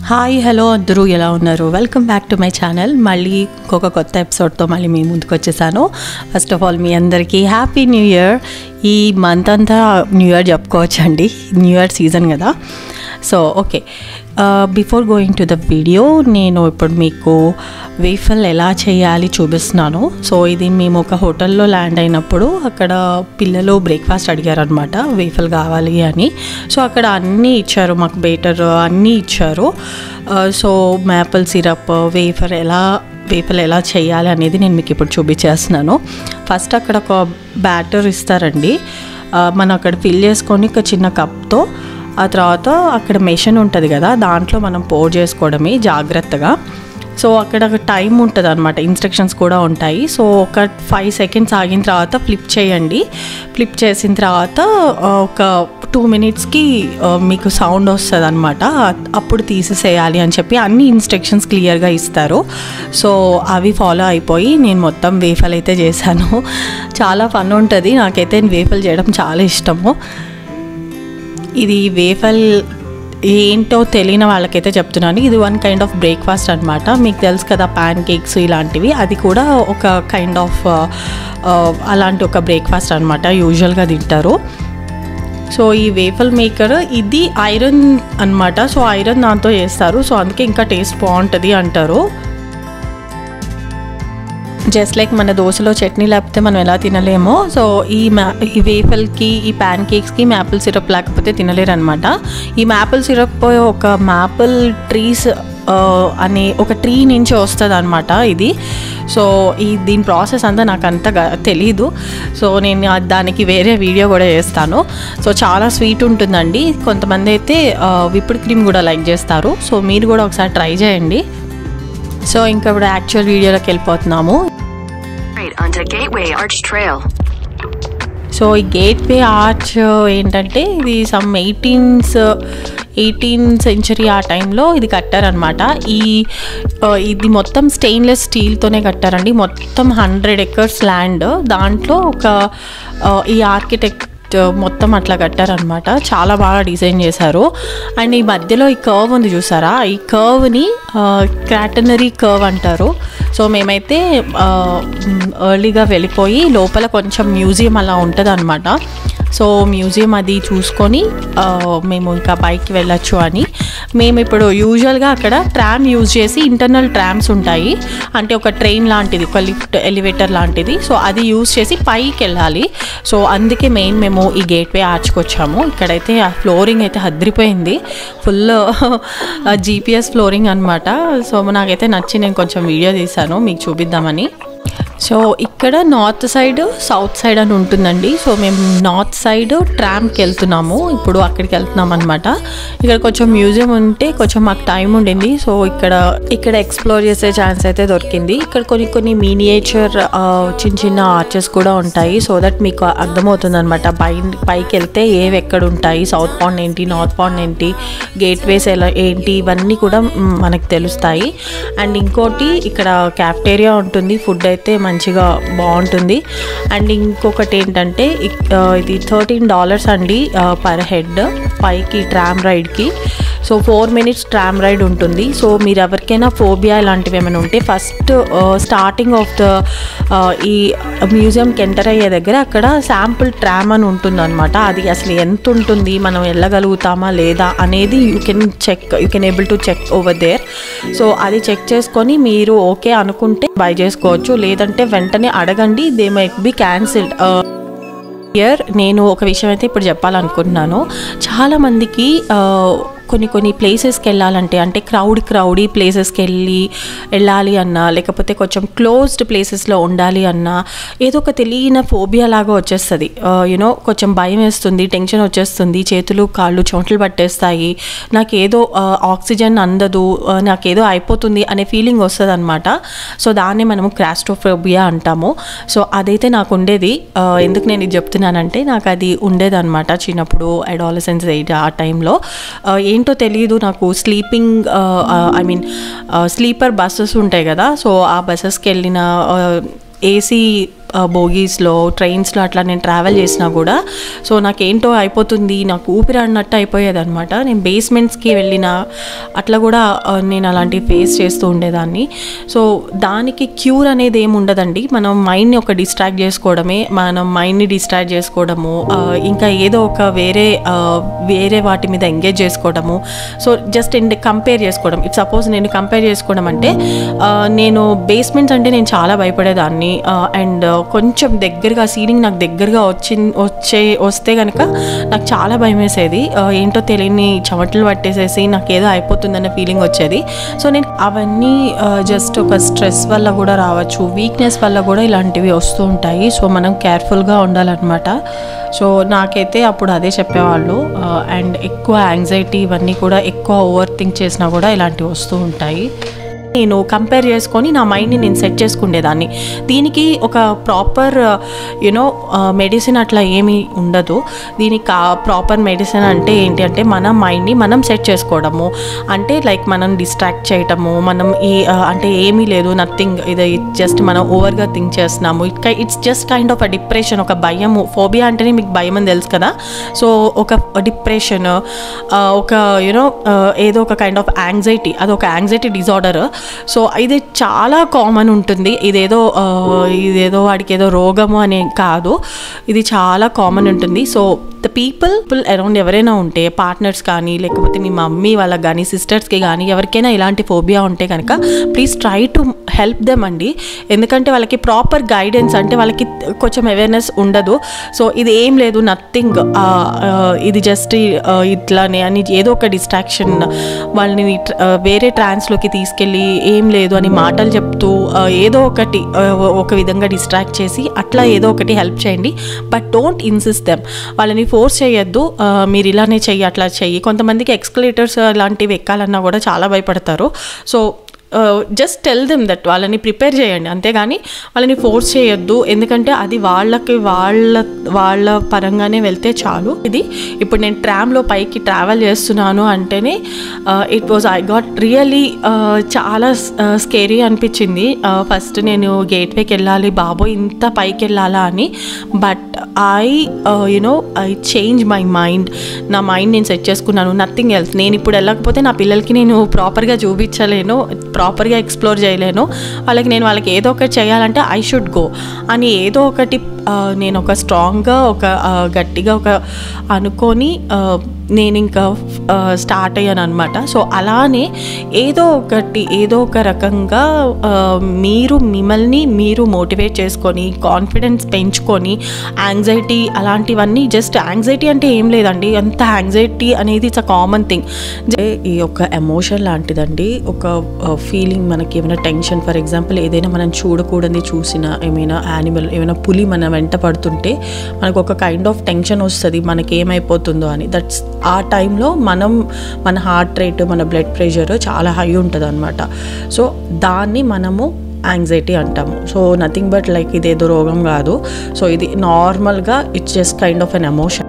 Hi hello అందరూ ఎలా ఉన్నారు welcome back to my channel మళ్ళీ ఇంకొక కొత్త ఎపిసోడ్తో మళ్ళీ మీ ముందుకు వచ్చేసాను ఫస్ట్ ఆఫ్ ఆల్ మీ అందరికీ హ్యాపీ న్యూ ఇయర్ ఈ మంత్ అంతా న్యూ ఇయర్ చెప్పుకోవచ్చండి న్యూ ఇయర్ సీజన్ కదా so okay before going to the video నేను ఇప్పుడు మీకు వేఫల్ ఎలా చేయాలి చూపిస్తున్నాను సో ఇది మేము ఒక హోటల్లో ల్యాండ్ అయినప్పుడు అక్కడ పిల్లలు బ్రేక్ఫాస్ట్ అడిగారనమాట వేఫల్ కావాలి అని సో అక్కడ అన్నీ ఇచ్చారు మాకు బేటర్ అన్నీ ఇచ్చారు సో మ్యాపుల్ సిరప్ వేఫర్ ఎలా వేఫల్ ఎలా చేయాలి అనేది నేను మీకు ఇప్పుడు చూపించేస్తున్నాను ఫస్ట్ అక్కడ ఒక బ్యాటర్ ఇస్తారండి ఆ, మనం అక్కడ ఫిల్ చేసుకొని ఒక చిన్న కప్తో ఆ తర్వాత అక్కడ మెషిన్ ఉంటుంది కదా దాంట్లో మనం పోర్ చేసుకోవడమే జాగ్రత్తగా సో అక్కడ టైం ఉంటుంది అనమాట ఇన్స్ట్రక్షన్స్ కూడా ఉంటాయి సో ఒక ఫైవ్ సెకండ్స్ ఆగిన తర్వాత ఫ్లిప్ చేయండి ఫ్లిప్ చేసిన తర్వాత ఆ, ఒక టూ మినిట్స్కి మీకు సౌండ్ వస్తుంది అనమాట అప్పుడు తీసేసేయాలి అని చెప్పి అన్ని ఇన్స్ట్రక్షన్స్ క్లియర్గా ఇస్తారు సో అవి ఫాలో అయిపోయి నేను మొత్తం వేఫల్ అయితే చేశాను చాలా ఫన్ ఉంటుంది నాకైతే వేఫల్ చేయడం చాలా ఇష్టము ఇది వేఫల్ ఏంటో తెలియని వాళ్ళకైతే చెప్తున్నాను ఇది వన్ కైండ్ ఆఫ్ బ్రేక్ఫాస్ట్ అనమాట మీకు తెలుసు కదా ప్యాన్ కేక్స్ ఇలాంటివి అది కూడా ఒక కైండ్ ఆఫ్ అలాంటి ఒక బ్రేక్ఫాస్ట్ అనమాట యూజువల్గా తింటారు సో ఈ వేఫల్ మేకర్ ఇది ఐరన్ అన్నమాట సో ఐరన్ దాంతో చేస్తారు సో అందుకే ఇంకా టేస్ట్ బాగుంటుంది అంటారు జస్ట్ లైక్ మన దోశలో చట్నీ లేకపోతే మనం ఎలా తినలేమో సో ఈ మ్యా ఈ వేఫల్కి ఈ ప్యాన్ కేక్స్కి మ్యాపుల్ సిరప్ లేకపోతే తినలేరు అనమాట ఈ మ్యాపుల్ సిరప్ ఒక మ్యాపుల్ ట్రీస్ అనే ఒక ట్రీ నుంచి వస్తుంది అనమాట ఇది సో ఈ దీని ప్రాసెస్ అంతా నాకు అంతగా తెలీదు సో నేను ఆ- దానికి వేరే వీడియో కూడా చేస్తాను సో చాలా స్వీట్ ఉంటుందండి కొంతమంది అయితే విప్పుడు క్రీమ్ కూడా లైక్ చేస్తారు సో మీరు కూడా ఒకసారి ట్రై చేయండి సో ఇంకా ఇప్పుడు యాక్చువల్ వీడియోలోకి వెళ్ళిపోతున్నాము Right onto Gateway Arch Trail. So ఈ గేట్ వే ఆర్చ్ ఏంటంటే ఇది సమ్ ఎయిటీన్స్ ఎయిటీన్ సెంచరీ ఆ టైంలో ఇది కట్టారనమాట ఈ ఆ, ఇది మొత్తం స్టెయిన్లెస్ స్టీల్తోనే కట్టారండి మొత్తం హండ్రెడ్ ఎకర్స్ ల్యాండ్ దాంట్లో ఒక ఆ, ఈ ఆర్కిటెక్ట్ మొత్తం అట్లా కట్టారనమాట చాలా బాగా డిజైన్ చేశారు అండ్ ఈ మధ్యలో ఈ కర్వ్ ఉంది చూసారా ఈ కర్వ్ని క్రాటనరీ కర్వ్ అంటారు సో మేమైతే ఎర్లీగా వెళ్ళిపోయి లోపల కొంచెం మ్యూజియం అలా ఉంటుంది అనమాట సో మ్యూజియం అది చూసుకొని ఆ, మేము ఇంకా పైకి వెళ్ళొచ్చు అని మేము ఇప్పుడు యూజువల్గా అక్కడ ట్రామ్ యూజ్ చేసి ఇంటర్నల్ ట్రామ్స్ ఉంటాయి అంటే ఒక ట్రైన్ లాంటిది ఒక లిఫ్ట్ ఎలివేటర్ లాంటిది సో అది యూజ్ చేసి పైకి వెళ్ళాలి సో అందుకే మెయిన్ మేము ఈ గేట్వే ఆర్చ్కి వచ్చాము ఇక్కడైతే ఆ ఫ్లోరింగ్ అయితే హద్రిపోయింది ఫుల్ జీపీఎస్ ఫ్లోరింగ్ అనమాట సో నాకైతే నచ్చి నేను కొంచెం వీడియో తీశాను మీకు చూపిద్దామని సో ఇక్కడ నార్త్ సైడ్ సౌత్ సైడ్ అని ఉంటుందండి సో మేము నార్త్ సైడ్ ట్రామ్కి వెళ్తున్నాము ఇప్పుడు అక్కడికి వెళ్తున్నాం అనమాట ఇక్కడ కొంచెం మ్యూజియం ఉంటే కొంచెం మాకు టైం ఉండింది సో ఇక్కడ ఇక్కడ ఎక్స్ప్లోర్ చేసే ఛాన్స్ అయితే దొరికింది ఇక్కడ కొన్ని కొన్ని మీనియేచర్ చిన్న చిన్న ఆర్చెస్ కూడా ఉంటాయి సో దట్ మీకు అర్థమవుతుంది అనమాట పై పైకి వెళ్తే ఏవి ఎక్కడ ఉంటాయి సౌత్ పాండ్ ఏంటి నార్త్ పాండ్ ఏంటి గేట్వేస్ ఎలా ఏంటి ఇవన్నీ కూడా మ్, మనకు తెలుస్తాయి అండ్ ఇంకోటి ఇక్కడ క్యాఫ్టేరియా ఉంటుంది ఫుడ్ అయితే మంచిగా బాగుంటుంది అండ్ ఇంకొకటి ఏంటంటే ఇక్- ఆ, ఇది థర్టీన్ డాలర్స్ అండి పర్ హెడ్ పైకి ట్రామ్ రైడ్కి so four minutes tram ride ఉంటుంది సో మీరు ఎవరికైనా ఫోబియా ఇలాంటివి ఏమైనా ఉంటే ఫస్ట్ స్టార్టింగ్ ఆఫ్ ద ఈ మ్యూజియంకి ఎంటర్ అయ్యే దగ్గర అక్కడ శాంపుల్ ట్రామ్ అని ఉంటుంది అనమాట అది అసలు ఎంత ఉంటుంది మనం వెళ్ళగలుగుతామా లేదా అనేది you can check you can able to check over there so అది చెక్ చేసుకొని మీరు ఓకే అనుకుంటే బై చేసుకోవచ్చు లేదంటే వెంటనే అడగండి they might be cancelled here నేను ఒక విషయం అయితే ఇప్పుడు చెప్పాలనుకుంటున్నాను చాలామందికి ఆ, కొన్ని కొన్ని ప్లేసెస్కి వెళ్ళాలంటే అంటే క్రౌడ్ క్రౌడీ ప్లేసెస్కి వెళ్ళి వెళ్ళాలి అన్నా లేకపోతే కొంచెం క్లోజ్డ్ ప్లేసెస్లో ఉండాలి అన్నా ఏదో ఒక తెలియని ఫోబియా లాగా వచ్చేస్తుంది యూనో కొంచెం భయం వేస్తుంది టెన్షన్ వచ్చేస్తుంది చేతులు కాళ్ళు చోట్లు పట్టేస్తాయి నాకు ఏదో ఆక్సిజన్ అందదు ఆ, నాకేదో అయిపోతుంది అనే ఫీలింగ్ వస్తుంది అనమాట సో దాన్నే మనము క్రాస్ట్రోఫోబియా అంటాము సో అదైతే నాకు ఉండేది ఆ, ఎందుకు నేను ఇది చెప్తున్నానంటే నాకు అది ఉండేదన్నమాట చిన్నప్పుడు అడాలసెన్స్ ఏజ్ ఆ టైంలో ఆ, ఏంటో తెలియదు నాకు sleeping I mean sleeper buses ఉంటాయి కదా సో ఆ బస్సెస్కి వెళ్ళిన ఏసీ బోగీస్లో ట్రైన్స్లో అట్లా నేను ట్రావెల్ చేసినా కూడా సో నాకేంటో అయిపోతుంది నాకు ఊపిరి అన్నట్టు అయిపోయేది అనమాట నేను బేస్మెంట్స్కి వెళ్ళిన అట్లా కూడా ఆ, నేను అలాంటివి ఫేస్ చేస్తూ ఉండేదాన్ని సో దానికి క్యూర్ అనేది ఏమి ఉండదండి మనం మైండ్ని ఒక డిస్ట్రాక్ట్ చేసుకోవడమే మనం మైండ్ని డిస్ట్రాక్ట్ చేసుకోవడము ఆ, ఇంకా ఏదో ఒక వేరే ఆ, వేరే వాటి మీద ఎంగేజ్ చేసుకోవడము సో జస్ట్ ఏంటి కంపేర్ చేసుకోవడం ఇఫ్ సపోజ్ నేను కంపేర్ చేసుకోవడం అంటే ఆ, నేను బేస్మెంట్స్ అంటే నేను చాలా భయపడేదాన్ని అండ్ కొంచెం దగ్గరగా సీలింగ్ నాకు దగ్గరగా వచ్చి వచ్చే వస్తే కనుక నాకు చాలా భయం వేసేది ఆ, ఏంటో తెలియని చెమటలు పట్టేసేసి నాకు ఏదో అయిపోతుందన్న ఫీలింగ్ వచ్చేది సో నేను అవన్నీ జస్ట్ ఒక స్ట్రెస్ వల్ల కూడా రావచ్చు వీక్నెస్ వల్ల కూడా ఇలాంటివి వస్తూ ఉంటాయి సో మనం కేర్ఫుల్గా ఉండాలన్నమాట సో నాకైతే అప్పుడు అదే చెప్పేవాళ్ళు అండ్ ఎక్కువ యాంగ్జైటీ ఇవన్నీ కూడా ఎక్కువ ఓవర్ థింక్ చేసినా కూడా ఇలాంటివి వస్తూ ఉంటాయి నేను కంపేర్ చేసుకొని నా మైండ్ని నేను సెట్ చేసుకునేదాన్ని దీనికి ఒక ప్రాపర్ యునో మెడిసిన్ అట్లా ఏమీ ఉండదు దీనికి ప్రాపర్ మెడిసిన్ అంటే ఏంటి అంటే మన మైండ్ని మనం సెట్ చేసుకోవడము అంటే లైక్ మనం డిస్ట్రాక్ట్ చేయటము మనం ఈ ఆ, అంటే ఏమీ లేదు నథింగ్ ఇది జస్ట్ మనం ఓవర్గా థింక్ చేస్తున్నాము it it's just kind of a depression ఒక భయము ఫోబియా అంటేనే మీకు భయం అని తెలుసు కదా సో ఒక డిప్రెషన్ ఒక యూనో ఏదో ఒక కైండ్ ఆఫ్ యాంగ్జైటీ అది ఒక యాంగ్జైటీ డిజార్డర్ సో ఇది చాలా కామన్ ఉంటుంది ఇదేదో ఆ, ఇదేదో వాడికి ఏదో రోగము అనే కాదు ఇది చాలా కామన్ ఉంటుంది so the people people around ఎవరైనా ఉంటే పార్ట్నర్స్ కానీ లేకపోతే మీ మమ్మీ వాళ్ళకి కానీ సిస్టర్స్కి కానీ ఎవరికైనా ఇలాంటి ఫోబియా ఉంటే కనుక please try to help them అండి ఎందుకంటే వాళ్ళకి ప్రాపర్ గైడెన్స్ అంటే వాళ్ళకి కొంచెం అవేర్నెస్ ఉండదు సో ఇది ఏం లేదు నథింగ్ ఇది జస్ట్ ఇట్లానే అని ఏదో ఒక డిస్ట్రాక్షన్ వాళ్ళని tr- ఆ, వేరే ట్రాన్స్లోకి తీసుకెళ్ళి ఏం లేదు అని మాటలు చెప్తూ ఆ, ఏదో ఒకటి ఆ, ఒక విధంగా డిస్ట్రాక్ట్ చేసి అట్లా ఏదో ఒకటి హెల్ప్ చేయండి బట్ డోంట్ ఇన్సిస్ట్ దెమ్ వాళ్ళని ఫోర్స్ చేయొద్దు ఆ, మీరు ఇలానే చెయ్యి అట్లా చెయ్యి కొంతమందికి ఎక్స్కలేటర్స్ లాంటివి ఎక్కాలన్నా కూడా చాలా భయపడతారు so just tell them that వాళ్ళని ప్రిపేర్ చేయండి అంతేగాని వాళ్ళని ఫోర్స్ చేయొద్దు ఎందుకంటే అది వాళ్ళకి వాళ్ళ వాళ్ళ పరంగానే వెళ్తే చాలు ఇది ఇప్పుడు నేను ట్రామ్లో పైకి ట్రావెల్ చేస్తున్నాను అంటేనే it was I got really చాలా స్కేరీ అనిపించింది ఫస్ట్ నేను గేట్వేకి వెళ్ళాలి బాబోయ్ ఇంత పైకి వెళ్ళాలా అని but I you know I change my mind నా మైండ్ నేను సెట్ చేసుకున్నాను నథింగ్ ఎల్స్ నేను ఇప్పుడు వెళ్ళకపోతే నా పిల్లలకి నేను ప్రాపర్గా చూపించలేను ప్రాపర్గా ఎక్స్ప్లోర్ చేయలేను వాళ్ళకి నేను వాళ్ళకి ఏదో ఒకటి చేయాలంటే ఐ షుడ్ గో అని ఏదో ఒకటి ఆ, నేను ఒక స్ట్రాంగ్గా ఒక ఆ, గట్టిగా ఒక అనుకొని ఆ, నేను ఇంకా స్టార్ట్ అయ్యాను అనమాట సో అలానే ఏదో ఒకటి ఏదో ఒక రకంగా ఆ, మీరు మిమ్మల్ని మీరు మోటివేట్ చేసుకొని కాన్ఫిడెన్స్ పెంచుకొని యాంగ్జైటీ అలాంటివన్నీ జస్ట్ యాంగ్జైటీ అంటే ఏం లేదండి అంత యాంగ్జైటీ అనేది ఇట్స్ అ కామన్ థింగ్ ఈ యొక్క ఎమోషన్ లాంటిదండి ఒక ఫీలింగ్ మనకి ఏమైనా టెన్షన్ ఫర్ ఎగ్జాంపుల్ ఏదైనా మనం చూడకూడని చూసిన ఏమైనా యానిమల్ ఏమైనా పులి మన వెంట పడుతుంటే మనకు ఒక కైండ్ ఆఫ్ టెన్షన్ వస్తుంది మనకి ఏమైపోతుందో అని దట్స్ ఆ టైంలో మనం మన హార్ట్ రేట్ మన బ్లడ్ ప్రెషర్ చాలా హై ఉంటుంది అనమాట సో దాన్ని మనము యాంగ్జైటీ అంటాము సో నథింగ్ బట్ లైక్ ఇదేదో రోగం కాదు సో ఇది నార్మల్గా it's just kind of an emotion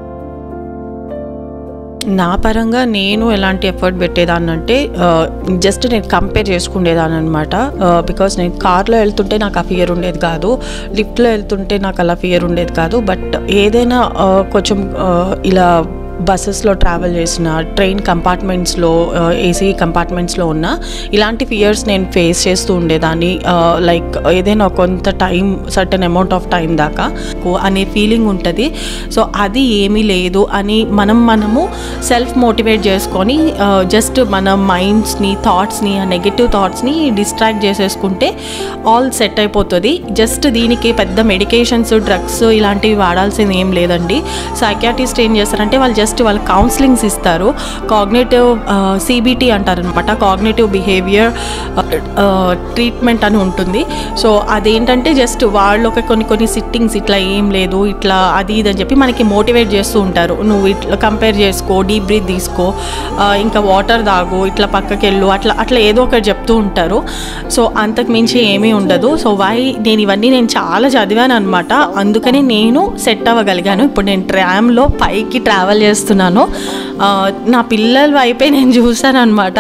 నా పరంగా నేను ఎలాంటి ఎఫర్ట్ పెట్టేదాన్ని అంటే జస్ట్ నేను కంపేర్ చేసుకునేదాన్ని అనమాట బికాస్ నేను కార్లో వెళ్తుంటే నాకు ఆ ఫియర్ ఉండేది కాదు లిఫ్ట్లో వెళ్తుంటే నాకు అలా ఫియర్ ఉండేది కాదు బట్ ఏదైనా ఆ, కొంచెం ఆ, ఇలా బస్సెస్లో ట్రావెల్ చేసిన ట్రైన్ కంపార్ట్మెంట్స్లో ఏసీ కంపార్ట్మెంట్స్లో ఉన్న ఇలాంటి ఫియర్స్ నేను ఫేస్ చేస్తూ ఉండేదాన్ని లైక్ ఏదైనా కొంత time certain amount of time దాకా అనే ఫీలింగ్ ఉంటుంది సో అది ఏమీ లేదు అని మనం మనము సెల్ఫ్ మోటివేట్ చేసుకొని జస్ట్ మన మైండ్స్ని థాట్స్ని ఆ నెగిటివ్ థాట్స్ని డిస్ట్రాక్ట్ చేసేసుకుంటే ఆల్ సెట్ అయిపోతుంది జస్ట్ దీనికి పెద్ద మెడికేషన్స్ డ్రగ్స్ ఇలాంటివి వాడాల్సింది ఏం లేదండి సైకాటిస్ట్ ఏం చేస్తారంటే వాళ్ళు జస్ట్ వాళ్ళు కౌన్సిలింగ్స్ ఇస్తారు కాగ్నేటివ్ సిబిటి అంటారు అనమాట కాగ్నేటివ్ బిహేవియర్ ట్రీట్మెంట్ అని ఉంటుంది సో అదేంటంటే జస్ట్ వాళ్ళు ఒక కొన్ని కొన్ని సిట్టింగ్స్ ఇట్లా ఏం లేదు ఇట్లా అది ఇది అని చెప్పి మనకి మోటివేట్ చేస్తూ ఉంటారు నువ్వు ఇట్లా కంపేర్ చేసుకో డీప్ బ్రీత్ తీసుకో ఆ, ఇంకా వాటర్ తాగు ఇట్లా పక్కకి వెళ్ళు అట్లా అట్లా ఏదో ఒకటి చెప్తూ ఉంటారు సో అంతకు మించి ఏమీ ఉండదు సో వై నేను ఇవన్నీ నేను చాలా చదివాను అనమాట అందుకని నేను సెట్ అవ్వగలిగాను ఇప్పుడు నేను ట్రామ్లో పైకి ట్రావెల్ చేస్తున్నాను ఆ, నా పిల్లల వైపే నేను చూసాను అనమాట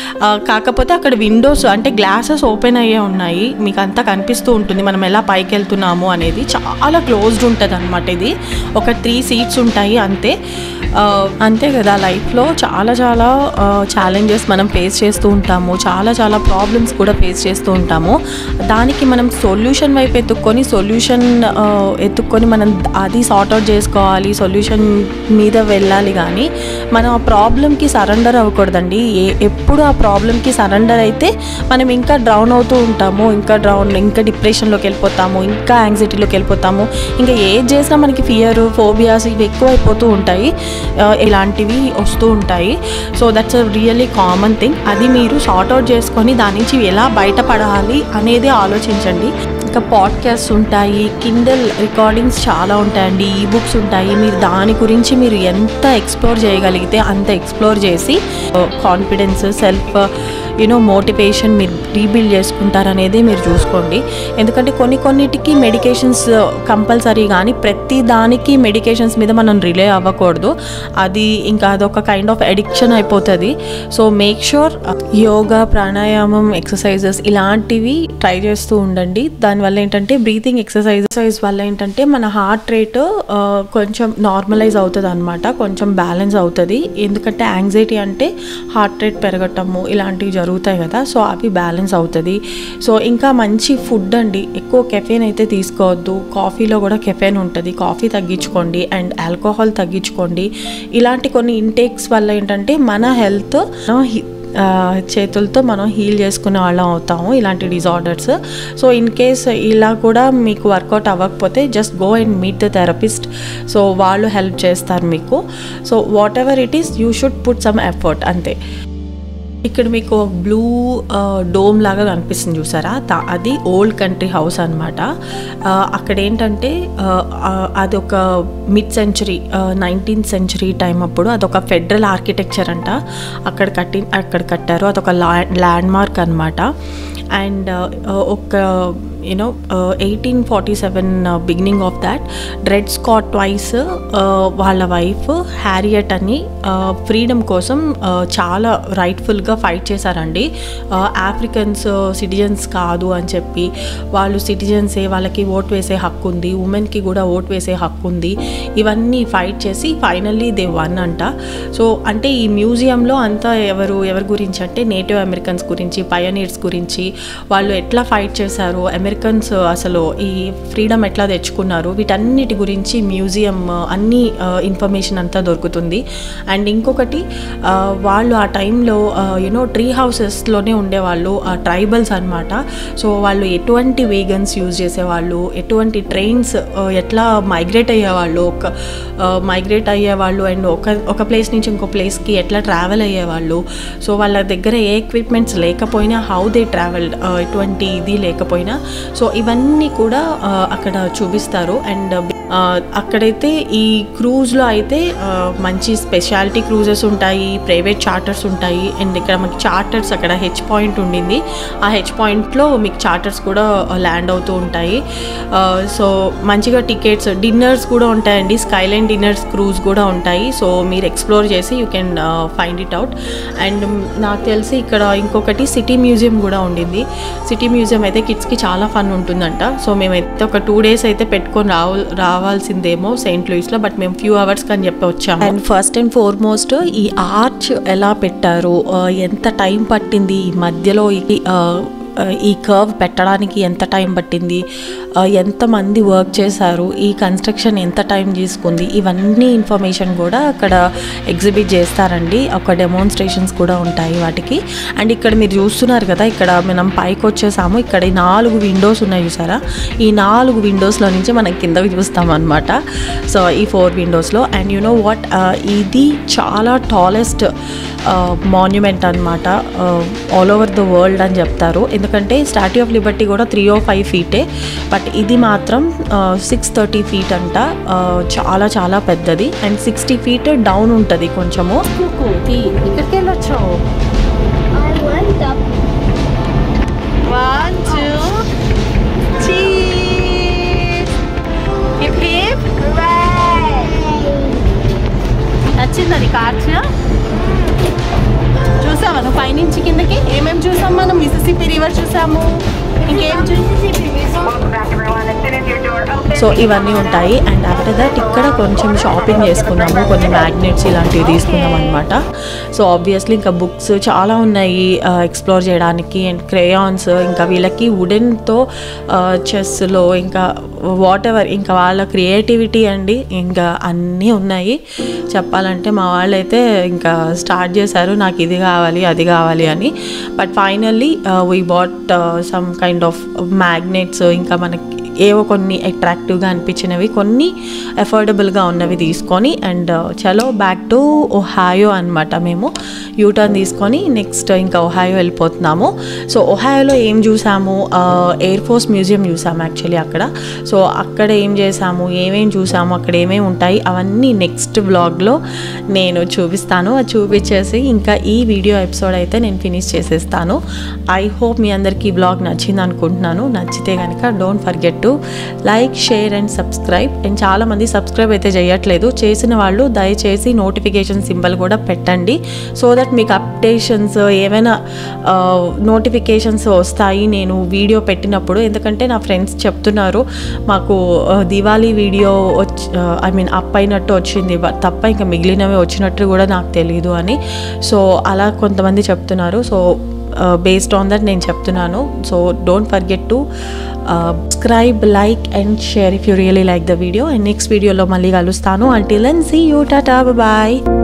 కాకపోతే అక్కడ విండోస్ అంటే గ్లాసెస్ ఓపెన్ అయ్యే ఉన్నాయి మీకు అంతా కనిపిస్తూ ఉంటుంది మనం ఎలా పైకి వెళ్తున్నాము అనేది చాలా క్లోజ్డ్ ఉంటుంది అనమాట ఇది ఒక త్రీ సీట్స్ ఉంటాయి అంతే ఆ, అంతే కదా లైఫ్లో చాలా చాలా ఛాలెంజెస్ మనం ఫేస్ చేస్తూ ఉంటాము చాలా చాలా ప్రాబ్లమ్స్ కూడా ఫేస్ చేస్తూ ఉంటాము దానికి మనం సొల్యూషన్ వైపు ఎత్తుక్కొని సొల్యూషన్ ఎత్తుక్కొని మనం అది సార్ట్ అవుట్ చేసుకోవాలి సొల్యూషన్ మీద వెళ్ళాలి కానీ మనం ఆ ప్రాబ్లమ్కి సరెండర్ అవ్వకూడదండి ఏ ఎప్పుడు ఆ ప్రాబ్లమ్కి సరెండర్ అయితే మనం ఇంకా డ్రౌన్ అవుతూ ఉంటాము ఇంకా డ్రౌన్ ఇంకా డిప్రెషన్లోకి వెళ్ళిపోతాము ఇంకా యాంగ్జైటీలోకి వెళ్ళిపోతాము ఇంకా ఏది చేసినా మనకి ఫియర్ ఫోబియాస్ ఇవి ఎక్కువ అయిపోతూ ఉంటాయి ఆ, ఇలాంటివి వస్తూ ఉంటాయి so that's a really common thing అది మీరు సార్ట్ అవుట్ చేసుకొని దాని నుంచి ఎలా బయటపడాలి అనేది ఆలోచించండి ఇంకా పాడ్కాస్ట్ ఉంటాయి కిండల్ రికార్డింగ్స్ చాలా ఉంటాయండి ఈ బుక్స్ ఉంటాయి మీరు దాని గురించి మీరు ఎంత ఎక్స్ప్లోర్ చేయగలిగితే అంత ఎక్స్ప్లోర్ చేసి కాన్ఫిడెన్స్ సెల్ఫ్ యూనో మోటివేషన్ మీరు రీబిల్డ్ చేసుకుంటారనేది మీరు చూసుకోండి ఎందుకంటే కొన్ని కొన్నిటికి మెడికేషన్స్ కంపల్సరీ కానీ ప్రతి దానికి మెడికేషన్స్ మీద మనం రిలే అవ్వకూడదు అది ఇంకా అదొక కైండ్ ఆఫ్ అడిక్షన్ అయిపోతుంది so make sure yoga pranayama exercises ఇలాంటివి ట్రై చేస్తూ ఉండండి దానివల్ల ఏంటంటే బ్రీతింగ్ ఎక్సర్సైజెస్ వల్ల ఏంటంటే మన హార్ట్ రేట్ కొంచెం నార్మలైజ్ అవుతుంది అనమాట కొంచెం బ్యాలెన్స్ అవుతుంది ఎందుకంటే యాంగ్జైటీ అంటే హార్ట్ రేట్ పెరగటము ఇలాంటివి జరుగుతాయి కదా సో అవి బ్యాలెన్స్ అవుతుంది సో ఇంకా మంచి ఫుడ్ అండి ఎక్కువ కెఫెన్ అయితే తీసుకోవద్దు కాఫీలో కూడా కెఫెన్ ఉంటుంది కాఫీ తగ్గించుకోండి అండ్ ఆల్కహాల్ తగ్గించుకోండి ఇలాంటి కొన్ని ఇంటేక్స్ వల్ల ఏంటంటే మన హెల్త్ ఆ, చేతులతో మనం హీల్ చేసుకునే వాళ్ళం అవుతాము ఇలాంటి డిజార్డర్స్ సో ఇన్ కేస్ ఇలా కూడా మీకు వర్కౌట్ అవ్వకపోతే just go and meet the therapist so వాళ్ళు హెల్ప్ చేస్తారు మీకు so whatever it is you should put some effort అంతే ఇక్కడ మీకు బ్లూ డోమ్ లాగా కనిపిస్తుంది చూసారా దా- అది ఓల్డ్ కంట్రీ హౌస్ అనమాట అక్కడ ఏంటంటే ఆ, ఆ, అది ఒక mid century nineteenth century time అప్పుడు అదొక ఫెడరల్ ఆర్కిటెక్చర్ అంట అక్కడ కట్టి అక్కడ కట్టారు అదొక ల్యాండ్ మార్క్ అనమాట అండ్ ఒక you know eighteen forty seven beginning of that Dred Scott twice వాళ్ళ వైఫ్ హ్యారియట్ అని ఫ్రీడమ్ కోసం uh, చాలా రైట్ఫుల్గా ఫైట్ చేశారండి ఆఫ్రికన్స్ సిటిజన్స్ కాదు అని చెప్పి వాళ్ళు సిటిజన్సే వాళ్ళకి ఓట్ వేసే హక్కు ఉంది ఉమెన్కి కూడా ఓట్ వేసే హక్కు ఉంది ఇవన్నీ ఫైట్ చేసి ఫైనల్లీ దే వన్ అంట సో అంటే ఈ మ్యూజియంలో అంతా ఎవరు ఎవరి గురించి అంటే నేటివ్ అమెరికన్స్ గురించి పయనీర్స్ గురించి వాళ్ళు ఎట్లా ఫైట్ చేశారు అమెరికన్స్ అసలు ఈ ఫ్రీడమ్ ఎట్లా తెచ్చుకున్నారు వీటన్నిటి గురించి మ్యూజియం అన్ని ఇన్ఫర్మేషన్ అంతా దొరుకుతుంది అండ్ ఇంకొకటి ఆ, వాళ్ళు ఆ టైంలో యూనో ట్రీ హౌసెస్లోనే ఉండేవాళ్ళు ట్రైబల్స్ అనమాట సో వాళ్ళు ఎటువంటి వేగన్స్ యూజ్ చేసేవాళ్ళు ఎటువంటి ట్రైన్స్ ఎట్లా మైగ్రేట్ అయ్యేవాళ్ళు ఒక మైగ్రేట్ అయ్యేవాళ్ళు అండ్ ఒక ఒక ప్లేస్ నుంచి ఇంకో ప్లేస్కి ఎట్లా ట్రావెల్ అయ్యేవాళ్ళు సో వాళ్ళ దగ్గర ఏ ఎక్విప్మెంట్స్ లేకపోయినా హౌ దే ట్రావెల్ ఎటువంటి ఇది లేకపోయినా సో ఇవన్నీ కూడా ఆ, అక్కడ చూపిస్తారు అండ్ ఆ, అక్కడైతే ఈ క్రూజ్లో అయితే ఆ, మంచి స్పెషాలిటీ క్రూజెస్ ఉంటాయి ప్రైవేట్ చార్టర్స్ ఉంటాయి అండ్ ఇక్కడ మనకి చార్టర్స్ అక్కడ హెచ్ పాయింట్ ఉండింది ఆ హెచ్ పాయింట్లో మీకు చార్టర్స్ కూడా ల్యాండ్ అవుతూ ఉంటాయి ఆ, సో మంచిగా టికెట్స్ డిన్నర్స్ కూడా ఉంటాయండి స్కైలైన్ డిన్నర్స్ క్రూజ్ కూడా ఉంటాయి సో మీరు ఎక్స్ప్లోర్ చేసి you can find it out and నాకు తెలిసి ఇక్కడ ఇంకొకటి సిటీ మ్యూజియం కూడా ఉండింది సిటీ మ్యూజియం అయితే కిడ్స్కి చాలా ఫన్ ఉంటుందంట సో మేమైతే ఒక టూ డేస్ అయితే పెట్టుకొని రావు రావాల్సిందేమో సెయింట్ లూయిస్లో బట్ మేము ఫ్యూ అవర్స్ అని చెప్పి వచ్చాము అండ్ ఫస్ట్ అండ్ ఫార్మోస్ట్ ఈ ఆర్చ్ ఎలా పెట్టారు ఆ, ఎంత టైం పట్టింది ఈ మధ్యలో ఈ ఆ, ఆ, ఈ కర్వ్ పెట్టడానికి ఎంత టైం పట్టింది ఆ, ఎంతమంది వర్క్ చేశారు ఈ కన్స్ట్రక్షన్ ఎంత టైం తీసుకుంది ఇవన్నీ ఇన్ఫర్మేషన్ కూడా అక్కడ ఎగ్జిబిట్ చేస్తారండి ఒక డెమోన్స్ట్రేషన్స్ కూడా ఉంటాయి వాటికి అండ్ ఇక్కడ మీరు చూస్తున్నారు కదా ఇక్కడ మనం పైకి వచ్చేసాము ఇక్కడ ఈ నాలుగు విండోస్ ఉన్నాయి చూసారా ఈ నాలుగు విండోస్లో నుంచి మనం కిందకి చూస్తాం అనమాట సో ఈ ఫోర్ విండోస్లో అండ్ యు నో వాట్ ఇది చాలా టాలెస్ట్ మాన్యుమెంట్ అనమాట ఆల్ ఓవర్ ద వరల్డ్ అని చెప్తారు ఎందుకంటే స్టాట్యూ ఆఫ్ లిబర్టీ కూడా త్రీ ఓ ఫైవ్ ఫీటే బట్ ఇది మాత్రం సిక్స్ థర్టీ ఫీట్ అంట ఆ, చాలా చాలా పెద్దది అండ్ సిక్స్టీ ఫీట్ డౌన్ ఉంటుంది కొంచెము ఇక్కడికి వెళ్ళొచ్చావు I went up. One, two, cheese. Hip hip. నచ్చింది అది కార్చ్ చూసావా నువ్వు పైనుంచి కిందకి ఏమేమి చూసాం మనం మిసిసిపి రివర్ చూసాము ఇంకేం చూ సో ఇవన్నీ ఉంటాయి అండ్ ఆఫ్టర్ దట్ ఇక్కడ కొంచెం షాపింగ్ చేసుకున్నాము కొన్ని మ్యాగ్నెట్స్ ఇలాంటివి తీసుకున్నాం అనమాట సో ఆబ్వియస్లీ ఇంకా బుక్స్ చాలా ఉన్నాయి ఎక్స్ప్లోర్ చేయడానికి అండ్ క్రేయాన్స్ ఇంకా వీళ్ళకి వుడెన్తో చెస్లో ఇంకా వాట్ ఎవర్ ఇంకా వాళ్ళ క్రియేటివిటీ అండి ఇంకా అన్నీ ఉన్నాయి చెప్పాలంటే మా వాళ్ళైతే ఇంకా స్టార్ట్ చేశారు నాకు ఇది కావాలి అది కావాలి అని but finally we bought some kind of magnets ఇంకా మనకి ఏవో కొన్ని అట్రాక్టివ్గా అనిపించినవి కొన్ని అఫోర్డబుల్గా ఉన్నవి తీసుకొని అండ్ చలో బ్యాక్ టు ఒహాయో అనమాట మేము యూటర్న్ తీసుకొని నెక్స్ట్ ఇంకా ఒహాయో వెళ్ళిపోతున్నాము సో ఒహాయోలో ఏం చూసాము ఎయిర్ ఫోర్స్ మ్యూజియం చూసాము యాక్చువల్లీ అక్కడ సో అక్కడ ఏం చేసాము ఏమేం చూసాము అక్కడ ఏమేమి ఉంటాయి అవన్నీ నెక్స్ట్ బ్లాగ్లో నేను చూపిస్తాను అది చూపించేసి ఇంకా ఈ వీడియో ఎపిసోడ్ అయితే నేను ఫినిష్ చేసేస్తాను ఐ హోప్ మీ అందరికీ ఈ బ్లాగ్ నచ్చింది అనుకుంటున్నాను నచ్చితే కనుక don't forget to like share and subscribe and చాలామంది సబ్స్క్రైబ్ అయితే చేయట్లేదు చేసిన వాళ్ళు దయచేసి నోటిఫికేషన్ సింబల్ కూడా పెట్టండి సో దట్ మీకు అప్డేషన్స్ ఏమైనా నోటిఫికేషన్స్ వస్తాయి నేను వీడియో పెట్టినప్పుడు ఎందుకంటే నా ఫ్రెండ్స్ చెప్తున్నారు మాకు ఆ, దివాళీ వీడియో వచ్చి ఐ మీన్ అప్ అయినట్టు వచ్చింది బట్ తప్ప ఇంకా మిగిలినవి వచ్చినట్టు కూడా నాకు తెలియదు అని సో అలా కొంతమంది చెప్తున్నారు సో బేస్డ్ ఆన్ దట్ నేను చెప్తున్నాను so don't forget to subscribe like and share if you really like the video and next వీడియోలో మళ్ళీ కలుస్తాను until and see you tata bye